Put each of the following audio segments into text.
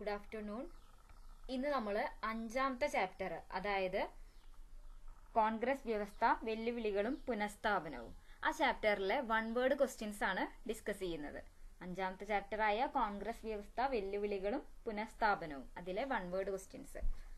good afternoon ഇന്ന് നമ്മൾ അഞ്ചാമത്തെ ചാപ്റ്റർ അതായത് കോൺഗ്രസ് വ്യവസ്ഥ വെല്ലുവിളികളും പുനഃസ്ഥാപനവും ആ ചാപ്റ്ററിലെ വൺ വേർഡ് ക്വസ്റ്റ്യൻസ് ആണ് ഡിസ്കസ് ചെയ്യുന്നത് അഞ്ചാമത്തെ ചാപ്റ്ററായ കോൺഗ്രസ് വ്യവസ്ഥ വെല്ലുവിളികളും പുനഃസ്ഥാപനവും അതിലെ വൺ വേർഡ് ക്വസ്റ്റ്യൻസ്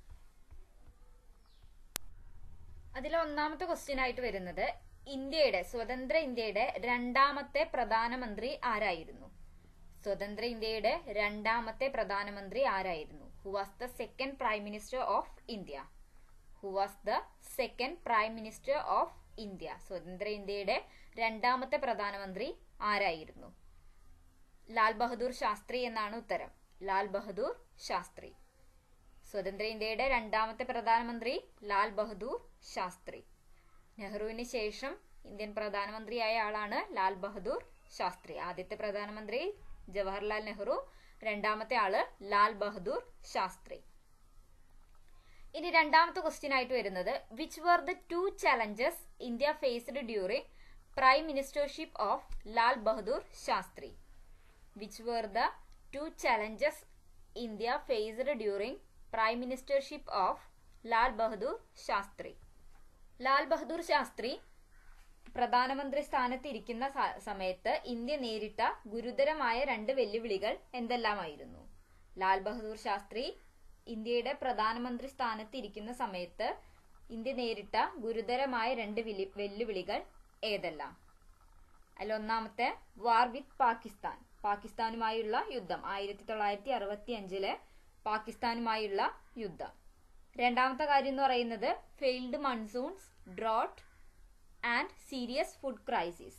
അതിലെ ഒന്നാമത്തെ ക്വസ്റ്റ്യൻ ആയിട്ട് വരുന്നത് ഇന്ത്യയുടെ സ്വതന്ത്ര ഇന്ത്യയുടെ രണ്ടാമത്തെ പ്രധാനമന്ത്രി ആരായിരുന്നു സ്വതന്ത്ര ഇന്ത്യയുടെ രണ്ടാമത്തെ പ്രധാനമന്ത്രി ആരായിരുന്നു who was the second prime minister of India who was the second prime minister of India സ്വതന്ത്ര ഇന്ത്യയുടെ രണ്ടാമത്തെ പ്രധാനമന്ത്രി ആരായിരുന്നു ലാൽ ബഹദൂർ ശാസ്ത്രി എന്നാണ് ഉത്തരം ലാൽ ബഹദൂർ ശാസ്ത്രി സ്വതന്ത്ര ഇന്ത്യയുടെ രണ്ടാമത്തെ പ്രധാനമന്ത്രി ലാൽ ബഹദൂർ ശാസ്ത്രി നെഹ്റുവിന് ശേഷം ഇന്ത്യൻ പ്രധാനമന്ത്രിയായ ആളാണ് ലാൽ ബഹദൂർ ശാസ്ത്രി ആദ്യത്തെ പ്രധാനമന്ത്രി ജവഹർലാൽ നെഹ്റു രണ്ടാമത്തെ ആള് ലാൽ ബഹദൂർ ശാസ്ത്രി ഇനി രണ്ടാമത്തെ ക്വസ്റ്റ്യൻ ആയിട്ട് വരുന്നത് which were the two challenges India faced during prime ministership of Lal Bahadur Shastri which were the two challenges India faced during prime ministership of Lal Bahadur Shastri Lal Bahadur Shastri പ്രധാനമന്ത്രി സ്ഥാനത്ത് ഇരിക്കുന്ന സമയത്ത് ഇന്ത്യ നേരിട്ട ഗുരുതരമായ രണ്ട് വെല്ലുവിളികൾ എന്തെല്ലാമായിരുന്നു ലാൽ ബഹദൂർ ശാസ്ത്രി ഇന്ത്യയുടെ പ്രധാനമന്ത്രി സ്ഥാനത്ത് ഇരിക്കുന്ന സമയത്ത് ഇന്ത്യ നേരിട്ട ഗുരുതരമായ രണ്ട് വെല്ലുവിളികൾ ഏതെല്ലാം അതിൽ ഒന്നാമത്തെ വാർ വിത്ത് പാകിസ്ഥാൻ പാകിസ്ഥാനുമായുള്ള യുദ്ധം ആയിരത്തി തൊള്ളായിരത്തി അറുപത്തി അഞ്ചിലെ പാകിസ്ഥാനുമായുള്ള യുദ്ധം രണ്ടാമത്തെ കാര്യം എന്ന് പറയുന്നത് failed monsoons drought and serious food crisis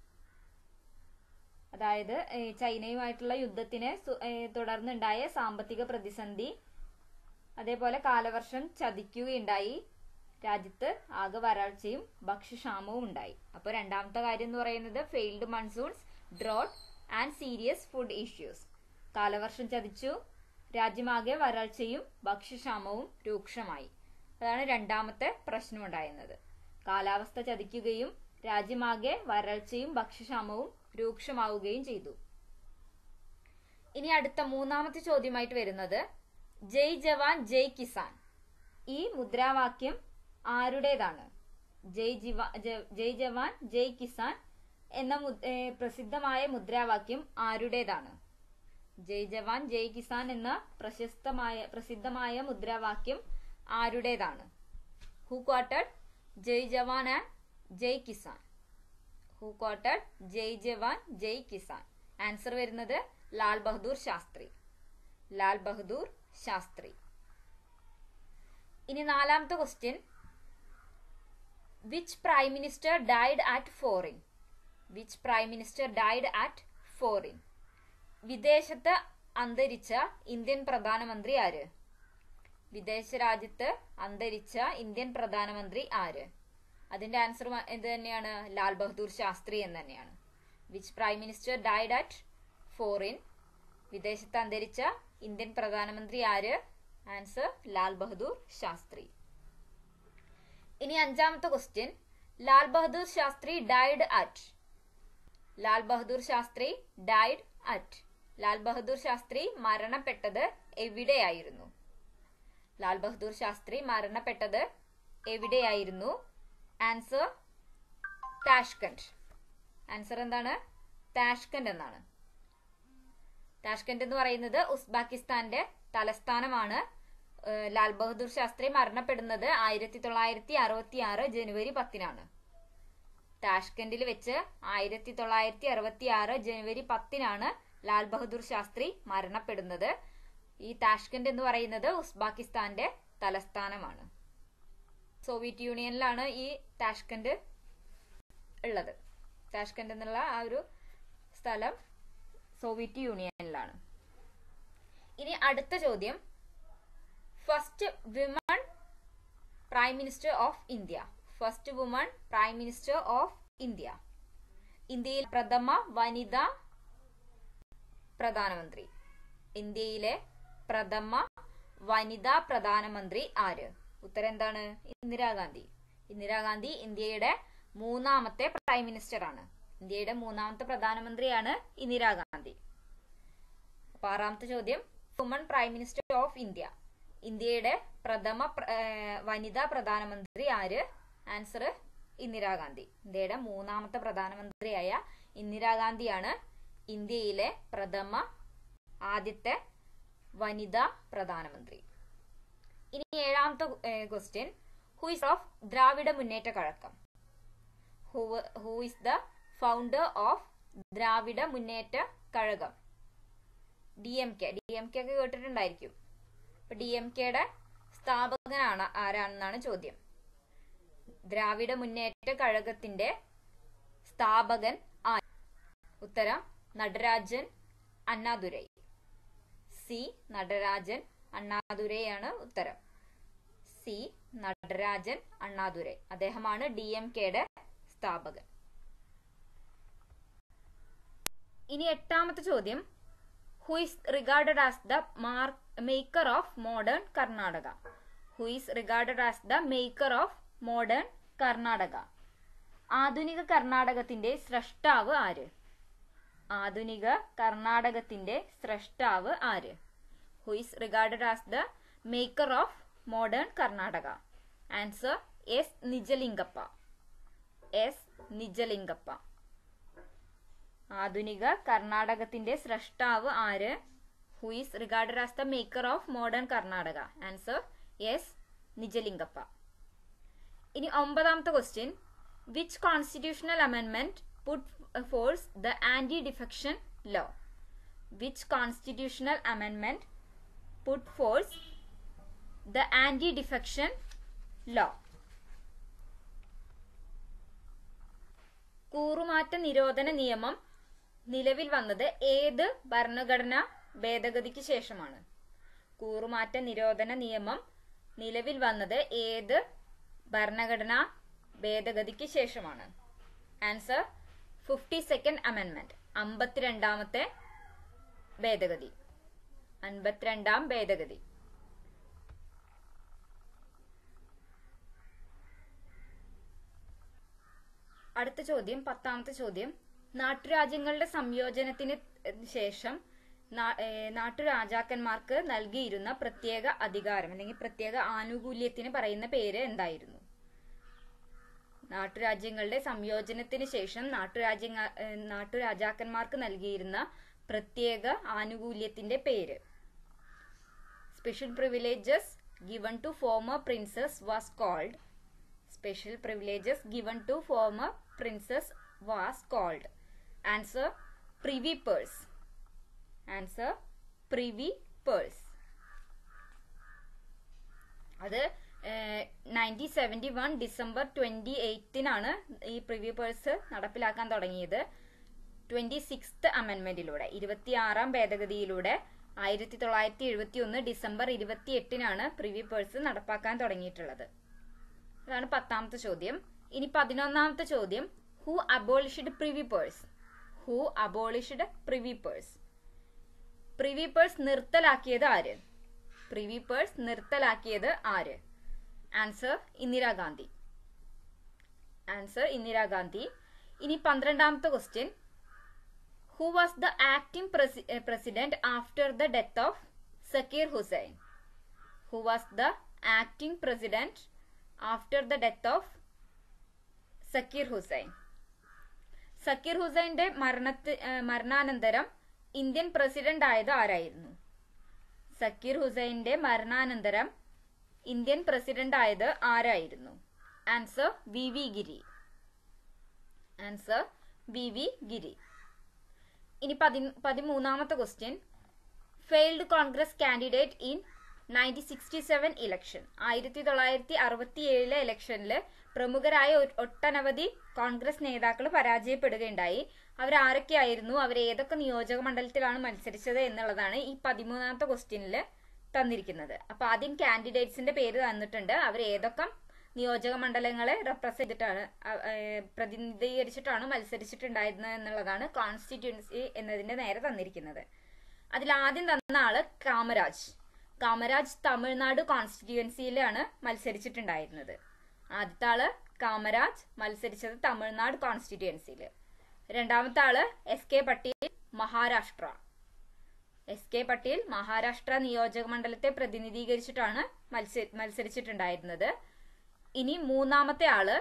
അതായത് ചൈനയുമായിട്ടുള്ള യുദ്ധത്തിനെ തുടർന്നുണ്ടായ സാമ്പത്തിക പ്രതിസന്ധി അതേപോലെ കാലവർഷം ചതിക്കുകയുണ്ടായി രാജ്യത്ത് ആകെ വരൾച്ചയും ഭക്ഷ്യക്ഷാമവും ഉണ്ടായി അപ്പോൾ രണ്ടാമത്തെ കാര്യം എന്ന് പറയുന്നത് failed monsoons drought and serious food issues കാലവർഷം ചതിച്ചു രാജ്യമാകെ വരൾച്ചയും ഭക്ഷ്യക്ഷാമവും രൂക്ഷമായി അതാണ് രണ്ടാമത്തെ പ്രശ്നം ഉണ്ടായിരുന്നത് കാലാവസ്ഥ ചതിക്കുകയും രാജ്യമാകെ വരൾച്ചയും ഭക്ഷ്യക്ഷാമവും രൂക്ഷമാവുകയും ചെയ്തു ഇനി അടുത്ത മൂന്നാമത്തെ ചോദ്യമായിട്ട് വരുന്നത് ജയ് ജവാൻ ജയ് കിസാൻ ഈ മുദ്രാവാക്യം ആരുടേതാണ് ജയ് ജിവാ ജയ് ജവാൻ ജയ് കിസാൻ എന്ന പ്രസിദ്ധമായ മുദ്രാവാക്യം ആരുടേതാണ് ജയ് ജവാൻ ജയ് കിസാൻ എന്ന പ്രശസ്തമായ പ്രസിദ്ധമായ മുദ്രാവാക്യം ആരുടേതാണ് who quoted Jai Jawan and Jai Kisan who quoted Jai Jawan Jai Kisan answer വരുന്നത് ലാൽ ബഹദൂർ ശാസ്ത്രി ലാൽ ബഹദൂർ ശാസ്ത്രി ഇനി നാലാമത്തെ question which prime minister died at foreign which prime minister died at foreign വിദേശത്ത് അന്തരിച്ച ഇന്ത്യൻ പ്രധാനമന്ത്രി ആര് വിദേശ രാജ്യത്ത് അന്തരിച്ച ഇന്ത്യൻ പ്രധാനമന്ത്രി ആര് അതിന്റെ ആൻസർ എന്ത് തന്നെയാണ് ലാൽ ബഹദൂർ ശാസ്ത്രി എന്ന് തന്നെയാണ് which prime minister died at foreign വിദേശത്ത് അന്തരിച്ച ഇന്ത്യൻ പ്രധാനമന്ത്രി ആര് ആൻസർ ലാൽ ബഹദൂർ ശാസ്ത്രി ഇനി അഞ്ചാമത്തെ question Lal Bahadur Shastri died at Lal Bahadur Shastri died at Lal Bahadur Shastri മരണപ്പെട്ടത് എവിടെയായിരുന്നു ലാൽ ബഹദൂർ ശാസ്ത്രി മരണപ്പെട്ടത് എവിടെയായിരുന്നു ആൻസർ താഷ്കന്റ് ആൻസർ എന്താണ് താഷ്കന്റ് എന്നാണ് താഷ്കന്റ് എന്ന് പറയുന്നത് ഉസ്ബാക്കിസ്ഥാന്റെ തലസ്ഥാനമാണ് ലാൽ ബഹദൂർ ശാസ്ത്രി മരണപ്പെടുന്നത് ആയിരത്തി തൊള്ളായിരത്തി അറുപത്തി ആറ് ജനുവരി പത്തിനാണ് താഷ്കന്റിൽ വെച്ച് ആയിരത്തി തൊള്ളായിരത്തി അറുപത്തി ആറ് ജനുവരി പത്തിനാണ് ലാൽ ബഹദൂർ ശാസ്ത്രി മരണപ്പെടുന്നത് ഈ താഷ്കന്റ് എന്ന് പറയുന്നത് ഉസ്ബാക്കിസ്ഥാന്റെ തലസ്ഥാനമാണ് സോവിയറ്റ് യൂണിയനിലാണ് ഈ താഷ്കന്റ് ഉള്ളത് താഷ്കന്റ് എന്നുള്ള ആ ഒരു സ്ഥലം സോവിയറ്റ് യൂണിയനിലാണ് ഇനി അടുത്ത ചോദ്യം first women prime minister of India first woman prime minister of India ഇന്ത്യയിൽ പ്രഥമ വനിത പ്രധാനമന്ത്രി ഇന്ത്യയിലെ പ്രഥമ വനിതാ പ്രധാനമന്ത്രി ആര് ഉത്തരം എന്താണ് ഇന്ദിരാഗാന്ധി ഇന്ദിരാഗാന്ധി ഇന്ത്യയുടെ മൂന്നാമത്തെ പ്രൈം മിനിസ്റ്റർ ആണ് ഇന്ത്യയുടെ മൂന്നാമത്തെ പ്രധാനമന്ത്രിയാണ് ഇന്ദിരാഗാന്ധി അപ്പൊ ആറാമത്തെ ചോദ്യം woman prime minister of India ഇന്ത്യയുടെ പ്രഥമ പ്ര- ഏർ വനിതാ പ്രധാനമന്ത്രി ആര് ആൻസർ ഇന്ദിരാഗാന്ധി ഇന്ത്യയുടെ മൂന്നാമത്തെ പ്രധാനമന്ത്രിയായ ഇന്ദിരാഗാന്ധിയാണ് ഇന്ത്യയിലെ പ്രഥമ ആദ്യത്തെ വനിതാ പ്രധാനമന്ത്രി ഇനി ഏഴാമത്തെ question who is of Dravida Munnetra Kazhagam who is the founder of Dravida Munnetra Kazhagam D M K D M K ഒക്കെ കേട്ടിട്ടുണ്ടായിരിക്കും അപ്പൊ ഡി എം കെയുടെ സ്ഥാപകനാണ് ആരാണെന്നാണ് ചോദ്യം ദ്രാവിഡ മുന്നേറ്റ കഴകത്തിന്റെ സ്ഥാപകൻ ആര് ഉത്തരം നടരാജൻ അണ്ണാദുരൈ സി നടരാജൻ അണ്ണാദുരൈയാണ് ഉത്തരം സി നടരാജൻ അണ്ണാദുരൈ അദ്ദേഹമാണ് ഡി എം കെയുടെ സ്ഥാപകൻ ഇനി എട്ടാമത്തെ ചോദ്യം who is regarded as the maker of modern Karnataka who is regarded as the maker of modern Karnataka ആധുനിക കർണാടകത്തിന്റെ സ്രഷ്ടാവ് ആര് ആധുനിക കർണാടകത്തിന്റെ സ്രഷ്ടാവ് ആര് who is regarded as the maker of modern Karnataka answer S Nijalingappa S Nijalingappa ആധുനിക കർണാടകത്തിന്റെ സ്രഷ്ടാവ് ആര് who is regarded as the maker of modern Karnataka answer S Nijalingappa ഇനി ഒമ്പതാമത്തെ ക്വസ്റ്റ്യൻ വിച്ച് കോൺസ്റ്റിറ്റ്യൂഷണൽ അമെൻമെന്റ് put force the anti defection law which constitutional അമെൻമെന്റ് put force the anti defection law കൂറുമാറ്റ നിരോധന നിയമം നിലവിൽ വന്നത് ഏത് ഭരണഘടനാ ഭേദഗതിക്ക് ശേഷമാണ് കൂറുമാറ്റ നിരോധന നിയമം നിലവിൽ വന്നത് ഏത് ഭരണഘടനാ ഭേദഗതിക്ക് ശേഷമാണ് ആൻസർ ഫിഫ്റ്റി സെക്കൻഡ് അമെൻമെന്റ് അമ്പത്തിരണ്ടാമത്തെ ഭേദഗതി അൻപത്തിരണ്ടാം ഭേദഗതി അടുത്ത ചോദ്യം പത്താമത്തെ ചോദ്യം നാട്ടുരാജ്യങ്ങളുടെ സംയോജനത്തിന് ശേഷം നാ- ഏ, നാട്ടുരാജാക്കന്മാർക്ക് നൽകിയിരുന്ന പ്രത്യേക അധികാരം അല്ലെങ്കിൽ പ്രത്യേക ആനുകൂല്യത്തിന് പറയുന്ന പേര് എന്തായിരുന്നു നാട്ടുരാജ്യങ്ങളുടെ സംയോജനത്തിന് ശേഷം നാട്ടുരാജ്യ നാട്ടുരാജാക്കന്മാർക്ക് നൽകിയിരുന്ന പ്രത്യേക ആനുകൂല്യത്തിന്റെ പേര് special privileges given to former princes was called special privileges given to former princess was called answer privy purse answer privy purse അത് nineteen seventy one December twenty എയ്റ്റിനാണ് ഈ പ്രിവ്യൂ പേഴ്സ് നടപ്പിലാക്കാൻ തുടങ്ങിയത് ട്വന്റി സിക്സ്ത് അമെന്റ്മെന്റിലൂടെ ഇരുപത്തിയാറാം ഭേദഗതിയിലൂടെ ആയിരത്തി തൊള്ളായിരത്തി എഴുപത്തി ഒന്ന് ഡിസംബർ ഇരുപത്തി എട്ടിനാണ് പ്രിവ്യൂ പേഴ്സ് നടപ്പാക്കാൻ തുടങ്ങിയിട്ടുള്ളത് അതാണ് പത്താമത്തെ ചോദ്യം ഇനി പതിനൊന്നാമത്തെ ചോദ്യം who abolished privy purse who abolished privy purse privy purse നിർത്തലാക്കിയത് ആര് പ്രിവി പേഴ്സ് നിർത്തലാക്കിയത് ആര് ആൻസർ ഇന്ദിരാഗാന്ധി ആൻസർ ഇന്ദിരാഗാന്ധി ഇനി പന്ത്രണ്ടാമത്തെ question who was the acting president after the death of Zakir Hussain who was the acting president after the death of Zakir Hussain Zakir ഹുസൈന്റെ മരണത്തി ഏഹ് മരണാനന്തരം Indian president ആയത് ആരായിരുന്നു സക്കീർ ഹുസൈന്റെ മരണാനന്തരം ഇന്ത്യൻ പ്രസിഡന്റ് ആയത് ആരായിരുന്നു answer V V Giri answer V V Giri ഇനി പതി പതിമൂന്നാമത്തെ question failed Congress candidate in nineteen sixty seven election ആയിരത്തി തൊള്ളായിരത്തി അറുപത്തി ഏഴിലെ ഇലക്ഷനിൽ പ്രമുഖരായ ഒ- ഒട്ടനവധി കോൺഗ്രസ് നേതാക്കൾ പരാജയപ്പെടുകയുണ്ടായി അവരാരൊക്കെയായിരുന്നു അവർ ഏതൊക്കെ നിയോജക മണ്ഡലത്തിലാണ് മത്സരിച്ചത് എന്നുള്ളതാണ് ഈ പതിമൂന്നാമത്തെ ക്വസ്റ്റ്യനിൽ തന്നിരിക്കുന്നത് അപ്പൊ ആദ്യം കാൻഡിഡേറ്റ്സിന്റെ പേര് തന്നിട്ടുണ്ട് അവർ ഏതൊക്കെ നിയോജക മണ്ഡലങ്ങളെ റെപ്രസെന്റ് ചെയ്തിട്ടാണ് അ- ഏഹ് പ്രതിനിധീകരിച്ചിട്ടാണ് മത്സരിച്ചിട്ടുണ്ടായിരുന്നത് എന്നുള്ളതാണ് കോൺസ്റ്റിറ്റ്യുവൻസി എന്നതിന്റെ നേരെ തന്നിരിക്കുന്നത് അതിൽ ആദ്യം തന്ന ആള് കാമരാജ് കാമരാജ് തമിഴ്നാട് കോൺസ്റ്റിറ്റ്യുവൻസിയിലാണ് മത്സരിച്ചിട്ടുണ്ടായിരുന്നത് ആദ്യത്തെ ആള് കാമരാജ് മത്സരിച്ചത് തമിഴ്നാട് കോൺസ്റ്റിറ്റ്യുവൻസിയിൽ രണ്ടാമത്തെ ആള് S K Patel Maharashtra S K Patel Maharashtra നിയോജക മണ്ഡലത്തെ പ്രതിനിധീകരിച്ചിട്ടാണ് മത്സ മത്സരിച്ചിട്ടുണ്ടായിരുന്നത് ഇനി മൂന്നാമത്തെ ആള്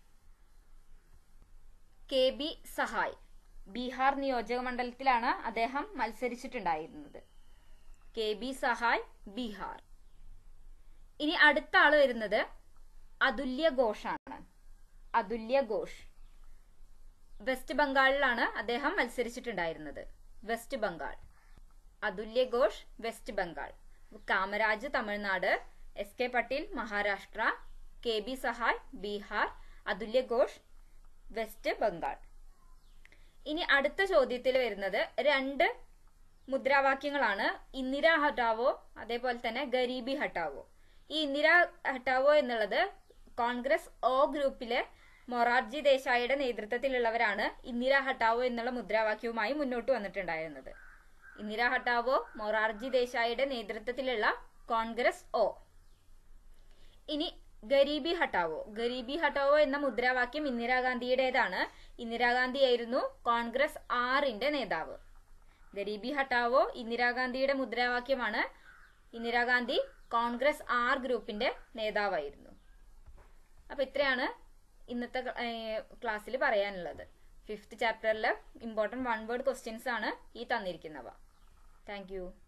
കെ ബി സഹായ് ബീഹാർ നിയോജക മണ്ഡലത്തിലാണ് അദ്ദേഹം മത്സരിച്ചിട്ടുണ്ടായിരുന്നത് കെ ബി സഹായ് ബീഹാർ ഇനി അടുത്ത ആള് വരുന്നത് അതുല്യ ഘോഷാണ് അതുല്യ ഘോഷ് വെസ്റ്റ് ബംഗാളിലാണ് അദ്ദേഹം മത്സരിച്ചിട്ടുണ്ടായിരുന്നത് വെസ്റ്റ് ബംഗാൾ അതുല്യ Ghosh west Bengal Kamaraj Tamil Nadu S K Patel Maharashtra K B Sahay Bihar അതുല്യ ഘോഷ് വെസ്റ്റ് ബംഗാൾ ഇനി അടുത്ത ചോദ്യത്തിൽ വരുന്നത് രണ്ട് മുദ്രാവാക്യങ്ങളാണ് ഇന്ദിര ഹട്ടാവോ അതേപോലെ തന്നെ ഗരീബി ഹട്ടാവോ ഈ ഇന്ദിര ഹട്ടാവോ എന്നുള്ളത് കോൺഗ്രസ് ഒ ഗ്രൂപ്പിലെ മൊറാർജി ദേശായിയുടെ നേതൃത്വത്തിലുള്ളവരാണ് ഇന്ദിര ഹട്ടാവോ എന്നുള്ള മുദ്രാവാക്യവുമായി മുന്നോട്ട് വന്നിട്ടുണ്ടായിരുന്നത് ഇന്ദിര ഹട്ടാവോ മൊറാർജി ദേശായിയുടെ നേതൃത്വത്തിലുള്ള കോൺഗ്രസ് ഒ ഇനി ഗരീബി ഹട്ടാവോ ഗരീബി ഹട്ടാവോ എന്ന മുദ്രാവാക്യം ഇന്ദിരാഗാന്ധിയുടേതാണ് ഇന്ദിരാഗാന്ധിയായിരുന്നു കോൺഗ്രസ് ആറിന്റെ നേതാവ് ഗരീബി ഹട്ടാവോ ഇന്ദിരാഗാന്ധിയുടെ മുദ്രാവാക്യമാണ് ഇന്ദിരാഗാന്ധി കോൺഗ്രസ് ആർ ഗ്രൂപ്പിന്റെ നേതാവായിരുന്നു അപ്പൊ ഇത്രയാണ് ഇന്നത്തെ ക്ലാസ്സിൽ പറയാനുള്ളത് ഫിഫ്ത്ത് ചാപ്റ്ററിൽ ഇമ്പോർട്ടൻറ്റ് വൺ വേർഡ് ക്വസ്റ്റ്യൻസ് ആണ് ഈ തന്നിരിക്കുന്നവ താങ്ക്